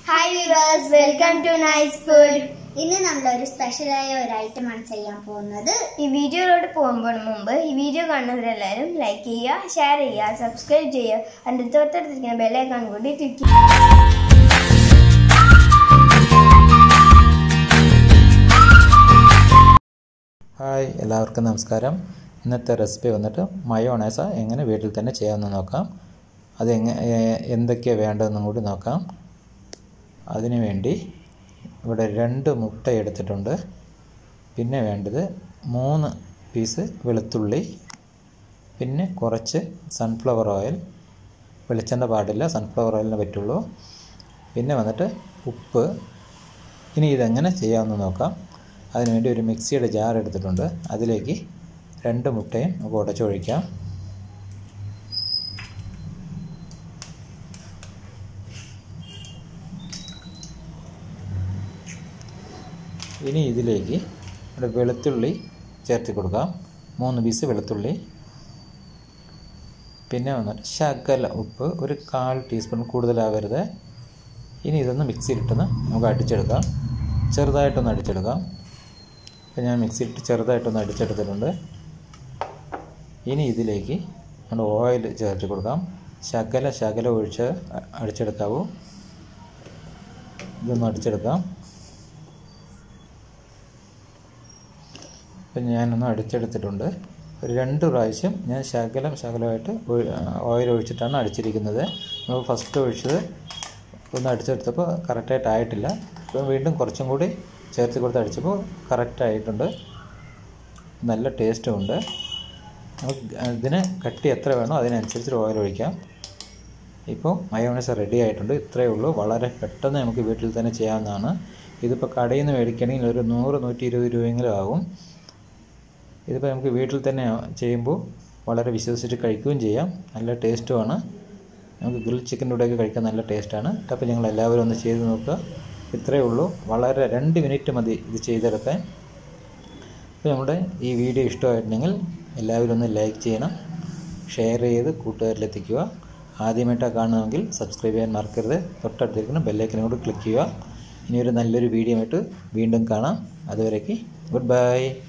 hi viewers welcome to nice food ഇന്ന് നമ്മൾ ഒരു സ്പെഷ്യലായ ഒരു ഐറ്റമാണ് ചെയ്യാൻ പോകുന്നത് ഈ വീഡിയോയിലോട്ട് പോകുമ്പോൾ മുമ്പ് ഈ വീഡിയോ കാണുന്നവരെല്ലാവരും ലൈക്ക് ചെയ്യുക ഷെയർ ചെയ്യുക സബ്സ്ക്രൈബ് ചെയ്യുക അതിൻ്റെ തൊട്ടടുത്തിരിക്കുന്ന ബെല്ലൈക്കൺ കൂടി ക്ലിക്ക് ചെയ്യുക ഹായ് എല്ലാവർക്കും നമസ്കാരം ഇന്നത്തെ റെസിപ്പി വന്നിട്ട് മയോണൈസ എങ്ങനെ വീട്ടിൽ തന്നെ ചെയ്യാമെന്ന് നോക്കാം അത് എങ്ങനെ എന്തൊക്കെയാണ് വേണ്ടതെന്നും കൂടി നോക്കാം അതിനു വേണ്ടി ഇവിടെ രണ്ട് മുട്ട എടുത്തിട്ടുണ്ട് പിന്നെ വേണ്ടത് മൂന്ന് പീസ് വെളുത്തുള്ളി പിന്നെ കുറച്ച് സൺഫ്ലവർ ഓയിൽ വെളിച്ചെണ്ണ പാടില്ല സൺഫ്ലവർ ഓയിലിനെ പറ്റുള്ളൂ പിന്നെ വന്നിട്ട് ഉപ്പ് ഇനി ഇതെങ്ങനെ ചെയ്യാമെന്ന് നോക്കാം അതിനുവേണ്ടി ഒരു മിക്സിയുടെ ജാർ എടുത്തിട്ടുണ്ട് അതിലേക്ക് രണ്ട് മുട്ടയും നമുക്ക് ഉടച്ചൊഴിക്കാം ഇനി ഇതിലേക്ക് ഇവിടെ വെളുത്തുള്ളി ചേർത്ത് കൊടുക്കാം മൂന്ന് പീസ് വെളുത്തുള്ളി പിന്നെ വന്നിട്ട് ശകല ഉപ്പ് ഒരു കാൽ ടീസ്പൂൺ കൂടുതലാവരുത് ഇനി ഇതൊന്ന് മിക്സിയിലിട്ടൊന്ന് നമുക്ക് അടിച്ചെടുക്കാം ചെറുതായിട്ടൊന്ന് അടിച്ചെടുക്കാം അപ്പോൾ ഞാൻ മിക്സിയിലിട്ട് ചെറുതായിട്ടൊന്ന് അടിച്ചെടുത്തിട്ടുണ്ട് ഇനി ഇതിലേക്ക് നമ്മൾ ഓയിൽ ചേർത്ത് കൊടുക്കാം ശകല ശകല ഒഴിച്ച് അ- അടിച്ചെടുക്കാവൂ ഇതൊന്ന് അടിച്ചെടുക്കാം അപ്പം ഞാനൊന്ന് അടിച്ചെടുത്തിട്ടുണ്ട് ഒരു രണ്ട് പ്രാവശ്യം ഞാൻ ശകലം ശകലമായിട്ട് ഒഴി- ഓയിൽ ഒഴിച്ചിട്ടാണ് അടിച്ചിരിക്കുന്നത് നമ്മൾ ഫസ്റ്റ് ഒഴിച്ചത് ഒന്ന് അടിച്ചെടുത്തപ്പോൾ കറക്റ്റായിട്ട് ആയിട്ടില്ല അപ്പോൾ വീണ്ടും കുറച്ചും കൂടി ചേർത്ത് കൊടുത്ത് അടിച്ചപ്പോൾ കറക്റ്റ് ആയിട്ടുണ്ട് നല്ല ടേസ്റ്റും ഉണ്ട് നമുക്ക് ഇതിന് കട്ടി എത്ര വേണോ അതിനനുസരിച്ച് ഓയിൽ ഒഴിക്കാം ഇപ്പോൾ മയോണൈസ് റെഡി ആയിട്ടുണ്ട് ഇത്രയേ ഉള്ളൂ വളരെ പെട്ടെന്ന് നമുക്ക് വീട്ടിൽ തന്നെ ചെയ്യാവുന്നതാണ് ഇതിപ്പോൾ കടയിൽ നിന്ന് മേടിക്കണമെങ്കിൽ ഒരു നൂറ് നൂറ്റി ഇരുപത് രൂപയെങ്കിലും ആകും ഇതിപ്പോൾ നമുക്ക് വീട്ടിൽ തന്നെ ചെയ്യുമ്പോൾ വളരെ വിശ്വസിച്ചിട്ട് കഴിക്കുകയും ചെയ്യാം നല്ല ടേസ്റ്റുമാണ് നമുക്ക് ഗ്രിൽ ചിക്കൻ്റെ കൂടെയൊക്കെ കഴിക്കാൻ നല്ല ടേസ്റ്റാണ് അപ്പോൾ ഞങ്ങൾ എല്ലാവരും ഒന്ന് ചെയ്ത് നോക്കുക ഇത്രയേ ഉള്ളൂ വളരെ രണ്ട് മിനിറ്റ് മതി ഇത് ചെയ്തെടുക്കാൻ അപ്പോൾ നമ്മുടെ ഈ വീഡിയോ ഇഷ്ടമായിട്ടുണ്ടെങ്കിൽ എല്ലാവരും ഒന്ന് ലൈക്ക് ചെയ്യണം ഷെയർ ചെയ്ത് കൂട്ടുകാരിലെത്തിക്കുക ആദ്യമായിട്ടാണ് കാണുന്നതെങ്കിൽ സബ്സ്ക്രൈബ് ചെയ്യാൻ മറക്കരുത് തൊട്ടടുത്തിരിക്കുന്ന ബെല്ലൈക്കനും കൂടി ക്ലിക്ക് ചെയ്യുക ഇനി ഒരു നല്ലൊരു വീഡിയോ ആയിട്ട് വീണ്ടും കാണാം അതുവരേക്ക് ഗുഡ് ബൈ